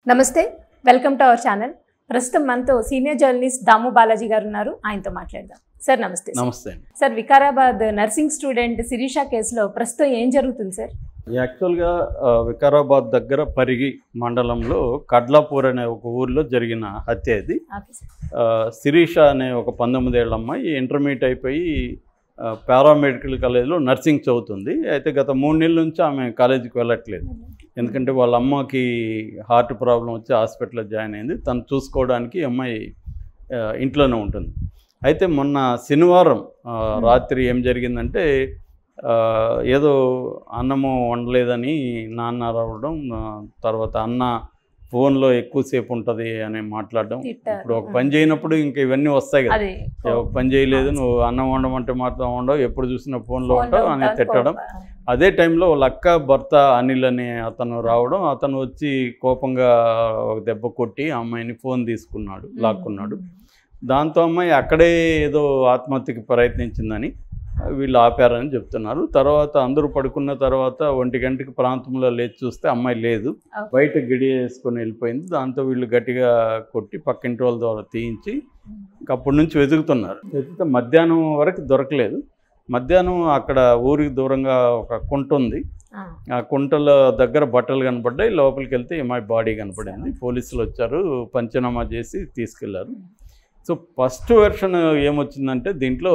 నమస్తే welcome to our channel ప్రస్తుతం మనతో సీనియర్ జర్నలిస్ట్ దాము బాలాజీ గారు ఉన్నారు ఆయనతో మాట్లాడదాం సార్ నమస్తే సార్. నమస్తే అండి sir Vikarabad nursing student Sirisha కేసులో ప్రస్తుతం ఏం జరుగుతుంది సార్ యాక్చువల్గా ఆ, వికారాబాద్ దగ్గర పరిగి మండలంలో కడ్లాపూర్ అనే ఒక ఊర్లో జరిగిన హత్య ఇది ఓకే సార్ ఆ, శిరీష అనే ఒక పంతొమ్మిదేళ్ల అమ్మాయి ఇంటర్మీడియట్ అయిపోయి ఆ, పారామెడికల్ కాలేజీలో నర్సింగ్ చదువుతుంది అయితే గత మూడు నెలల నుంచి ఆమె కాలేజీకి వెళ్ళట్లేదు ఎందుకంటే వాళ్ళ అమ్మకి హార్ట్ ప్రాబ్లం వచ్చి హాస్పిటల్లో జాయిన్ అయింది తను చూసుకోవడానికి ఈ అమ్మాయి ఆ, ఇంట్లోనే ఉంటుంది అయితే మొన్న శనివారం ఆ, రాత్రి ఏం జరిగిందంటే ఆ, ఏదో అన్నము వండలేదని నాన్న రావడం ఆ, తర్వాత అన్న ఫోన్లో ఎక్కువసేపు ఉంటుంది అని మాట్లాడడం తిట్టారు. ఇప్పుడు ఒక పని చేయనప్పుడు ఇంకా ఇవన్నీ వస్తాయి కదా అదే ఏ, ఒక పని చేయలేదు నువ్వు అన్నం వండమంటే మాత్రం ఉండవు ఎప్పుడు చూసినా ఫోన్లో ఉంటావు అని తిట్టడం అదే టైంలో వాళ్ళ అక్క భర్త అనిల్ అనే అతను రావడం అతను వచ్చి కోపంగా ఒక దెబ్బ కొట్టి ఆ అమ్మాయిని ఫోన్ తీసుకున్నాడు లాక్కున్నాడు దాంతో అమ్మాయి అక్కడే ఏదో ఆత్మహత్యకి ప్రయత్నించిందని వీళ్ళు ఆపారని చెప్తున్నారు తర్వాత అందరూ పడుకున్న తర్వాత ఒంటి గంటకి ప్రాంతంలో లేచి చూస్తే అమ్మాయి లేదు Okay. బయట గిడి వేసుకొని వెళ్ళిపోయింది దాంతో వీళ్ళు గట్టిగా కొట్టి పక్కింటి వాళ్ళ ద్వారా తీయించి ఇంక అప్పటి నుంచి వెతుకుతున్నారు వెతికితే మధ్యాహ్నం వరకు దొరకలేదు మధ్యాహ్నం అక్కడ ఊరికి దూరంగా ఒక కుంట ఉంది ఆ కుంటల దగ్గర బట్టలు కనపడ్డాయి లోపలికి వెళ్తే అమ్మాయి బాడీ కనపడింది పోలీసులు వచ్చారు పంచనామా చేసి తీసుకెళ్లారు సో ఫస్ట్ వెర్షన్ ఏమొచ్చిందంటే దీంట్లో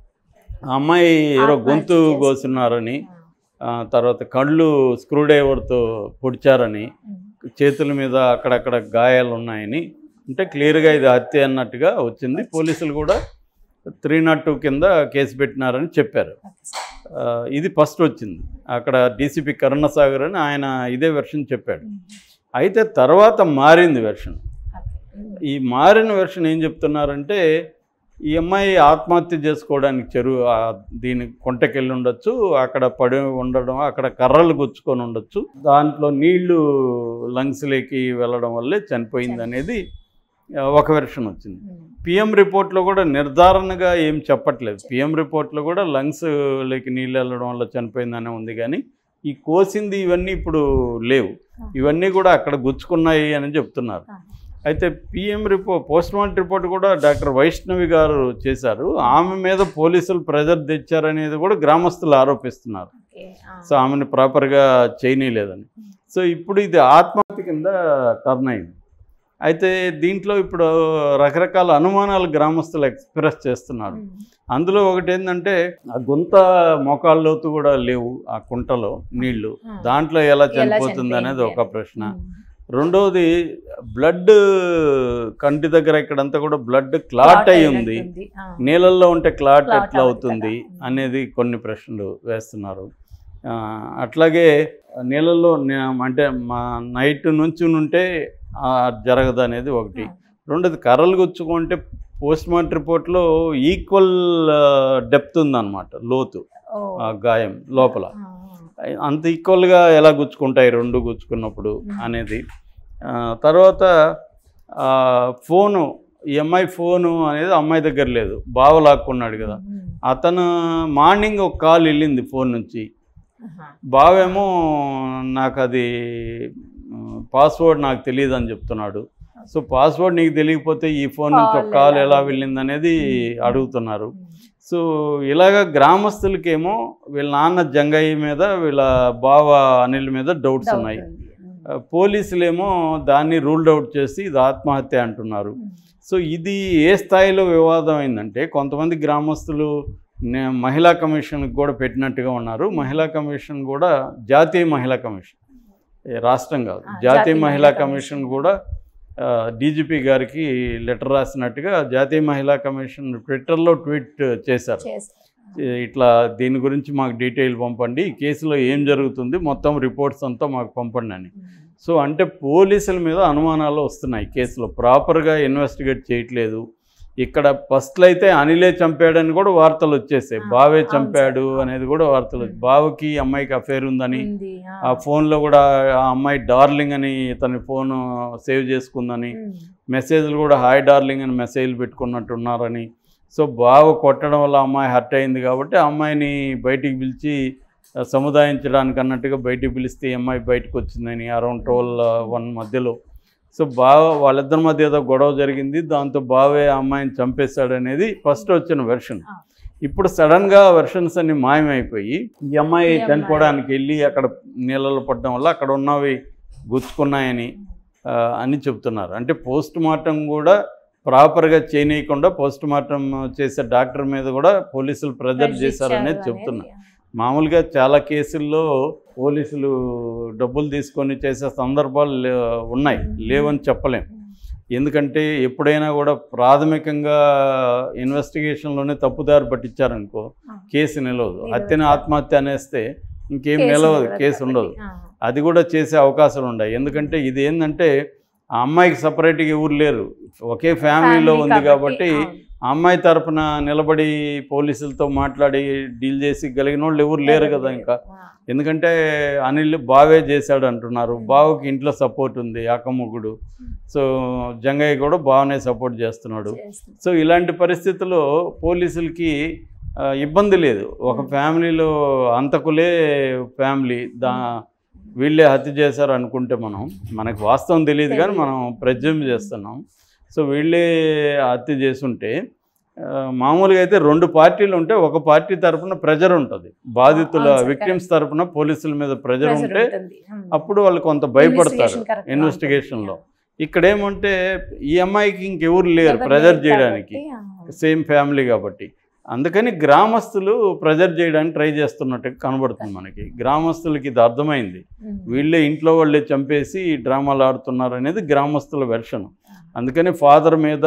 ఆ అమ్మాయి ఏదో ఆత్మహత్య గొంతు చేసుకుంది. కోసున్నారని ఆ, తర్వాత కళ్ళు స్క్రూ డ్రైవర్తో పొడిచారని చేతుల మీద అక్కడక్కడ గాయాలు ఉన్నాయని అంటే క్లియర్గా ఇది హత్య అన్నట్టుగా వచ్చింది పోలీసులు కూడా త్రీ నాట్ టూ కింద కేసు పెట్టినారని చెప్పారు ఆ, ఇది ఫస్ట్ వచ్చింది అక్కడ డీసీపీ కరుణసాగర్ అని ఆయన ఇదే వెర్షన్ చెప్పాడు అయితే తర్వాత మారింది వెర్షన్ ఈ మారిన వెర్షన్ ఏం చెప్తున్నారంటే ఈ అమ్మాయి ఆత్మహత్య చేసుకోవడానికి చెరువు ఆ దీని కొంటకెళ్ళి ఉండొచ్చు అక్కడ పడి ఉండడం అక్కడ కర్రలు గుచ్చుకొని ఉండొచ్చు దాంట్లో నీళ్లు లంగ్స్లోకి వెళ్ళడం వల్లే చనిపోయింది అనేది ఆ, ఒక వెర్షన్ వచ్చింది పిఎం రిపోర్ట్లో కూడా నిర్ధారణగా ఏం చెప్పట్లేదు పిఎం రిపోర్ట్లో కూడా లంగ్స్లోకి నీళ్ళు వెళ్ళడం వల్ల చనిపోయిందనే ఉంది కానీ ఈ కోసింది ఇవన్నీ ఇప్పుడు లేవు ఇవన్నీ కూడా అక్కడ గుచ్చుకున్నాయి అని చెప్తున్నారు అయితే PM report post mortem report కూడా డాక్టర్ వైష్ణవి గారు చేశారు ఆమె మీద పోలీసులు ప్రెజర్ తెచ్చారనేది కూడా గ్రామస్తులు ఆరోపిస్తున్నారు సో ఆమెను ప్రాపర్గా చేయనీయలేదని సో ఇప్పుడు ఇది ఆత్మహత్య కింద టర్న్ అయింది అయితే దీంట్లో ఇప్పుడు రకరకాల అనుమానాలు గ్రామస్తులు ఎక్స్ప్రెస్ చేస్తున్నారు అందులో ఒకటి ఏంటంటే ఆ గుంత మోకాళ్ళ లోతు కూడా లేవు ఆ కుంటలో నీళ్లు దాంట్లో ఎలా చనిపోతుంది అనేది ఒక ప్రశ్న రెండోది బ్లడ్ కంటి దగ్గర ఇక్కడంతా కూడా బ్లడ్ క్లాట్ అయి ఉంది నీళ్ళల్లో ఉంటే క్లాట్ Clot ఎట్లా అవ్వదు అవుతుంది కదా. అనేది కొన్ని ప్రశ్నలు వేస్తున్నారు ఆ, అట్లాగే నీళ్ళల్లో నే- అంటే మా నైట్ నుంచి ఉంటే ఆ, జరగదు అనేది ఒకటి రెండోది కర్రలు గుచ్చుకుంటే పోస్ట్ మార్టం రిపోర్ట్లో ఈక్వల్ డెప్త్ ఉందన్నమాట లోతు ఆ గాయం లోపల అంత ఈక్వల్గా ఎలా గుచ్చుకుంటాయి రెండు గుచ్చుకున్నప్పుడు Hmm. అనేది ఆ, తర్వాత ఆ, ఫోను ఈ అమ్మాయి ఫోను అనేది అమ్మాయి దగ్గర లేదు బావ లాక్కున్నాడు కదా అతను మార్నింగ్ ఒక కాల్ వెళ్ళింది ఫోన్ నుంచి బావేమో నాకు అది పాస్వర్డ్ నాకు తెలియదు అని చెప్తున్నాడు సో పాస్వర్డ్ నీకు తెలియకపోతే ఈ ఫోన్ నుంచి ఒక Call కాల్ ఎలా ఎలా వెళ్ళింది అనేది Hmm. అడుగుతున్నారు సో ఇలాగ గ్రామస్తులకేమో వీళ్ళ నాన్న జంగయ్య మీద వీళ్ళ బావ అనిల్ మీద డౌట్స్ ఉన్నాయి ఆ, పోలీసులేమో దాన్ని రూల్డ్ అవుట్ చేసి ఇది ఆత్మహత్య అంటున్నారు సో ఇది ఏ స్థాయిలో వివాదం అయిందంటే కొంతమంది గ్రామస్తులు నే- మహిళా కమిషన్కి కూడా పెట్టినట్టుగా ఉన్నారు మహిళా కమిషన్ కూడా జాతీయ మహిళా కమిషన్ ఏ రాష్ట్రం కాదు ఆ, జాతీయ జాతీయ మహిళా మహిళా కమిషన్ కమిషన్. కూడా డీజీపీ గారికి లెటర్ రాసినట్టుగా జాతీయ మహిళా కమిషన్ ట్విట్టర్లో ట్వీట్ చేశారు ఈ- ఇట్లా దీని గురించి మాకు డీటెయిల్ పంపండి ఈ కేసులో ఏం జరుగుతుంది మొత్తం రిపోర్ట్స్ అంతా మాకు పంపండి అని సో అంటే పోలీసుల మీద అనుమానాలు వస్తున్నాయి కేసులో ప్రాపర్గా ఇన్వెస్టిగేట్ చేయట్లేదు ఇక్కడ ఫస్ట్లో అయితే అనిలే చంపాడని కూడా వార్తలు వచ్చేసాయి ఆ, బావే అవును చంపాడు సార్. అనేది కూడా వార్తలు వచ్చాయి. ఉమ్. బావకి అమ్మాయికి అఫేర్ ఉందని ఆ ఫోన్లో కూడా ఆ అమ్మాయి డార్లింగ్ అని తన ఫోన్ సేవ్ చేసుకుందని మెసేజ్లు కూడా హాయ్ డార్లింగ్ అని మెసేజ్లు పెట్టుకున్నట్టున్నారని సో బావ కొట్టడం వల్ల అమ్మాయి హర్ట్ అయింది కాబట్టి ఆ అమ్మాయిని బయటికి పిలిచి ఆ, సముదాయించడానికి అన్నట్టుగా బయటికి పిలిస్తే ఈ అమ్మాయి బయటకు వచ్చిందని అరౌండ్ ట్వెల్వ్ వన్ మధ్యలో సో బావ వాళ్ళిద్దరి మధ్య ఏదో గొడవ జరిగింది దాంతో బావే ఆ అమ్మాయిని చంపేశాడు అనేది ఫస్ట్ వచ్చిన వెర్షన్ ఆ. ఇప్పుడు సడన్గా వెర్షన్స్ అన్ని మాయమైపోయి ఈ అమ్మాయి ఈ అమ్మాయి. చనిపోవడానికి వెళ్ళి అక్కడ నీళ్ళలో పడడం వల్ల అక్కడ ఉన్నవి గుచ్చుకున్నాయని ఆ, అని చెప్తున్నారు అంటే పోస్ట్ మార్టం కూడా ప్రాపర్గా చేయనీయకుండా పోస్ట్ మార్టం చేసే డాక్టర్ మీద కూడా పోలీసులు ప్రెజర్ చేశారనేది చెప్తున్నారు మామూలుగా చాలా కేసుల్లో పోలీసులు డబ్బులు తీసుకొని చేసే సందర్భాలు లే- ఉన్నాయి లేవని చెప్పలేం ఎందుకంటే ఎప్పుడైనా కూడా ప్రాథమికంగా ఇన్వెస్టిగేషన్లోనే తప్పుదారి పట్టించారనుకో కేసు నిలవదు నిలవదు. హత్యని ఆత్మహత్య అనేస్తే ఇంకేం నిలవదు కేసు ఉండదు ఆ. అది కూడా చేసే అవకాశాలు ఉన్నాయి ఎందుకంటే ఇది ఏంటంటే ఆ అమ్మాయికి సపరేట్గా ఎవరు లేరు ఒకే ఫ్యామిలీలో Family ఉంది కాబట్టి అవును. ఆ అమ్మాయి తరపున నిలబడి పోలీసులతో మాట్లాడి డీల్ చేసి గలిగిన వాళ్ళు ఎవరు లేరు కదా ఇంకా ఆ. ఎందుకంటే అనిల్ బావే చేశాడు అంటున్నారు బావకి ఇంట్లో సపోర్ట్ ఉంది అక్కముగ్గుడు సో జంగయ్య కూడా బాగానే సపోర్ట్ చేస్తున్నాడు చేస్తుంది. సో ఇలాంటి పరిస్థితుల్లో పోలీసులకి ఆ, ఇబ్బంది లేదు ఒక ఫ్యామిలీలో అంతకులే ఫ్యామిలీ దా వీళ్ళే హత్య చేశారు అనుకుంటే మనం మనకు వాస్తవం తెలియదు కానీ తెలియదు. మనం ప్రజ్యూమ్ చేస్తున్నాం సో వీళ్ళే హత్య చేసుంటే ఆ, మామూలుగా అయితే రెండు పార్టీలు ఉంటే ఒక పార్టీ తరపున ప్రెజర్ ఉంటుంది బాధితుల అవును సార్, విక్టిమ్స్ తరపున పోలీసుల మీద ప్రెజర్ Pressure ఉంటే ఉంటుంది. ఉమ్. అప్పుడు వాళ్ళు కొంత భయపడతారు Investigation correct గా ఇన్వెస్టిగేషన్లో ఉంటుంది. ఇక్కడ ఏమంటే ఈ అమ్మాయికి ఇంకెవరు లేరు ఎవరు ప్రెజర్ లేరు చేయడానికి కాబట్టి, ఆ. సేమ్ ఫ్యామిలీ కాబట్టి అందుకని గ్రామస్తులు ప్రెజర్ చేయడానికి ట్రై చేస్తున్నట్టు కనబడుతుంది మనకి గ్రామస్తులకి ఇది అర్థమైంది ఉమ్. వీళ్ళే ఇంట్లో వాళ్ళే చంపేసి డ్రామాలు ఆడుతున్నారు అనేది గ్రామస్తుల వెర్షన్ అందుకని ఫాదర్ మీద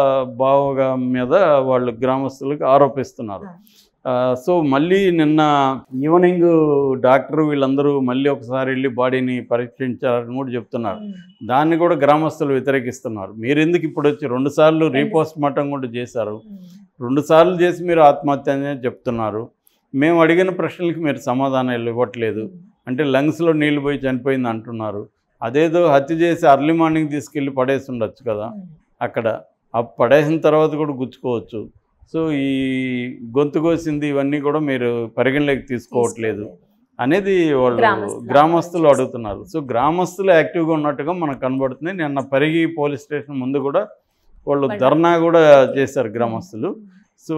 బావగా మీద వాళ్ళు గ్రామస్తులకు ఆరోపిస్తున్నారు ఆ, సో మళ్ళీ నిన్న ఈవినింగ్ డాక్టర్ వీళ్ళందరూ మళ్ళీ ఒకసారి వెళ్ళి బాడీని పరీక్షించారని కూడా చెప్తున్నారు ఉమ్. దాన్ని కూడా గ్రామస్తులు వ్యతిరేకిస్తున్నారు మీరు ఎందుకు ఇప్పుడు వచ్చి రెండు సార్లు రీపోస్ట్ మార్టం కూడా చేశారు ఉమ్. రెండు సార్లు చేసి మీరు ఆత్మహత్య అనేది చెప్తున్నారు మేము అడిగిన ప్రశ్నలకి మీరు సమాధానాలు ఇవ్వట్లేదు అంటే లంగ్స్లో నీళ్లు పోయి చనిపోయింది అంటున్నారు అదేదో హత్య చేసి అర్లీ మార్నింగ్ తీసుకెళ్ళి పడేసి ఉండొచ్చు కదా ఉమ్. అక్కడ ఆ పడేసిన తర్వాత కూడా గుచ్చుకోవచ్చు సో ఈ గొంతు కోసింది ఇవన్నీ కూడా మీరు పరిగణలోకి తీసుకోవట్లేదు అనేది వాళ్ళు గ్రామస్తులు గ్రామస్తులు అడుగుతున్నారు సో గ్రామస్తులు యాక్టివ్గా ఉన్నట్టుగా మనకు కనబడుతుంది నిన్న పరిగి పోలీస్ స్టేషన్ ముందు కూడా వాళ్ళు వాళ్ళు- ధర్నా కూడా చేశారు గ్రామస్తులు సో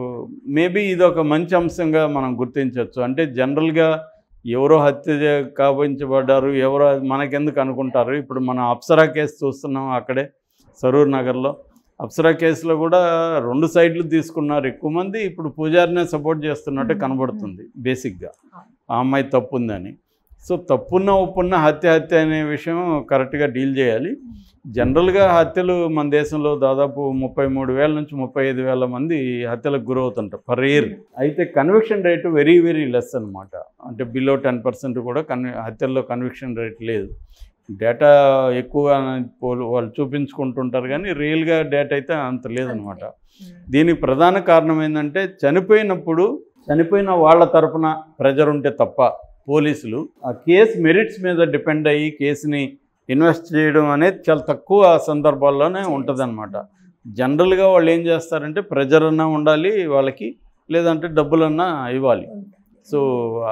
మేబీ ఇది ఒక మంచి అంశంగా మనం గుర్తించవచ్చు అంటే జనరల్గా ఎవరో హత్య చే- కావించబడ్డారు ఎవరో మనకెందుకు అనుకుంటారు ఇప్పుడు మనం అప్సరా కేసు చూస్తున్నాం అక్కడే సరూర్ నగర్లో అప్సరా కేసులో కూడా రెండు సైడ్లు తీసుకున్నారు ఎక్కువ మంది ఇప్పుడు పూజారినే సపోర్ట్ చేస్తున్నట్టు మ్మ్. కనబడుతుంది బేసిక్గా అవును. ఆ అమ్మాయి తప్పుందని సో తప్పున్న ఒప్పున్న హత్య హత్య అనే విషయం కరెక్ట్గా డీల్ చేయాలి జనరల్గా హత్యలు మన దేశంలో దాదాపు ముప్పై మూడు వేల నుంచి ముప్పై ఐదు వేల మంది హత్యలకు గురవుతుంటారు పర్ ఇయర్ అయితే conviction rate very very less అనమాట అంటే బిలో టెన్ పర్సెంట్ కూడా కన్వి హత్యల్లో కన్విక్షన్ రేట్ లేదు డేటా ఎక్కువ పోలు- వాళ్ళు చూపించుకుంటుంటారు కానీ రియల్గా డేటా అయితే అంత లేదనమాట ఉమ్. దీనికి ప్రధాన కారణం ఏంటంటే చనిపోయినప్పుడు చనిపోయిన వాళ్ళ తరపున ప్రెజర్ ఉంటే తప్ప పోలీసులు ఆ కేసు మెరిట్స్ మీద డిపెండ్ అయ్యి కేసుని ఇన్వెస్ట్ చేయడం అనేది చాలా తక్కువ సందర్భాల్లోనే ఉంటుందన్నమాట జనరల్గా వాళ్ళు ఏం చేస్తారంటే ప్రెజర్ అన్నా ఉండాలి వాళ్ళకి లేదంటే డబ్బులన్నా ఇవ్వాలి సో ఆ,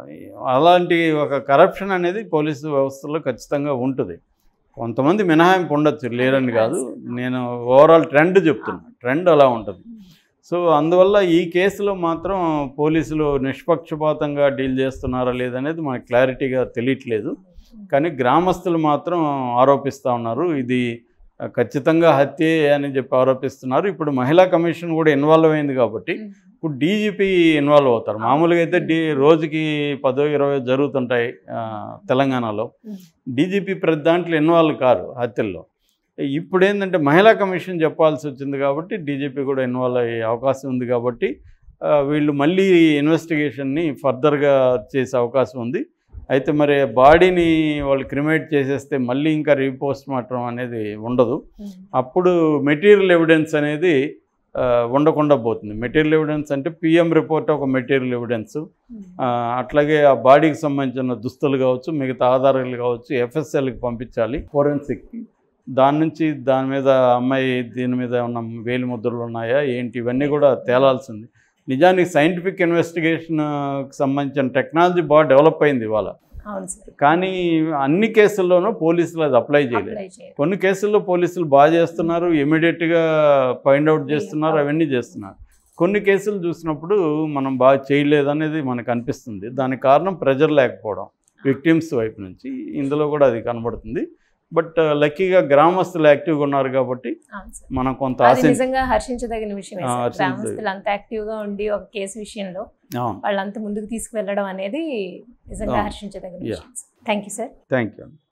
అలాంటి ఒక కరప్షన్ అనేది పోలీసు వ్యవస్థలో ఖచ్చితంగా ఉంటుంది కొంతమంది మినహాయింపు ఉండొచ్చు లేరని కాదు నేను ఓవరాల్ ట్రెండ్ చెప్తున్నా ట్రెండ్ అలా ఉంటుంది సో అందువల్ల ఈ కేసులో మాత్రం పోలీసులు నిష్పక్షపాతంగా డీల్ చేస్తున్నారా లేదనేది మనకు క్లారిటీగా తెలియట్లేదు కానీ గ్రామస్తులు మాత్రం ఆరోపిస్తూ ఉన్నారు ఇది ఆ, ఖచ్చితంగా హత్యే అని చెప్పి ఆరోపిస్తున్నారు ఇప్పుడు మహిళా కమిషన్ కూడా ఇన్వాల్వ్ అయింది కాబట్టి ఇప్పుడు డీజీపీ ఇన్వాల్వ్ అవుతారు మామూలుగా అయితే డీ రోజుకి పదో ఇరవై జరుగుతుంటాయి ఆ, తెలంగాణలో డీజీపీ ప్రతి దాంట్లో ఇన్వాల్వ్ కారు హత్యల్లో ఇప్పుడు ఏంటంటే మహిళా కమిషన్ చెప్పాల్సి వచ్చింది కాబట్టి డీజీపీ కూడా ఇన్వాల్వ్ అయ్యే అవకాశం ఉంది కాబట్టి ఆ, వీళ్ళు మళ్ళీ ఇన్వెస్టిగేషన్ని ఫర్దర్గా చేసే అవకాశం ఉంది అయితే మరి బాడీని వాళ్ళు క్రిమేట్ చేసేస్తే మళ్ళీ ఇంకా రీపోస్ట్ మార్టం అనేది ఉండదు అప్పుడు మెటీరియల్ ఎవిడెన్స్ అనేది ఆ, ఉండకుండా పోతుంది మెటీరియల్ ఎవిడెన్స్ అంటే పిఎం రిపోర్ట్ ఒక మెటీరియల్ ఎవిడెన్స్ ఆ, అట్లాగే ఆ బాడీకి సంబంధించిన దుస్తులు కావచ్చు మిగతా ఆధారాలు కావచ్చు ఎఫ్ఎస్ఎల్కి పంపించాలి ఫోరెన్సిక్కి దాని నుంచి దాని మీద అమ్మాయి దీని మీద ఉన్న వేలి ముద్రలు ఉన్నాయా ఏంటి ఇవన్నీ కూడా తేలాల్సింది నిజానికి సైంటిఫిక్ ఇన్వెస్టిగేషన్కి సంబంధించిన టెక్నాలజీ బాగా డెవలప్ అయింది ఇవాళ అవును సార్ కానీ అన్ని కేసుల్లోనూ పోలీసులు అది అప్లై చేయలేదు అప్లై చేయాలి కొన్ని కేసుల్లో పోలీసులు బాగా చేస్తున్నారు ఇమీడియట్గా ఫైండ్ అవుట్ చేస్తున్నారు అవన్నీ చేస్తున్నారు కొన్ని కేసులు చూసినప్పుడు మనం బాగా చేయలేదు అనేది మనకు అనిపిస్తుంది దానికి కారణం ప్రెజర్ లేకపోవడం విక్టిమ్స్ వైపు నుంచి ఇందులో కూడా అది కనబడుతుంది బట్ లక్కీగా గ్రామస్తులు యాక్టివ్గా ఉన్నారు కాబట్టి అవును సార్ మనం కొంత అది ఆశ నిజంగా హర్షించదగిన విషయమే ఆ, సార్. హర్షించదగిన. గ్రామస్తులు అంత యాక్టివ్ గా ఉండి ఒక కేసు విషయంలో అవును వాళ్ళంత ముందుకు తీసుకువెళ్ళడం అనేది నిజంగా అవును. హర్షించదగిన Yeah. విషయం thank you sir thank you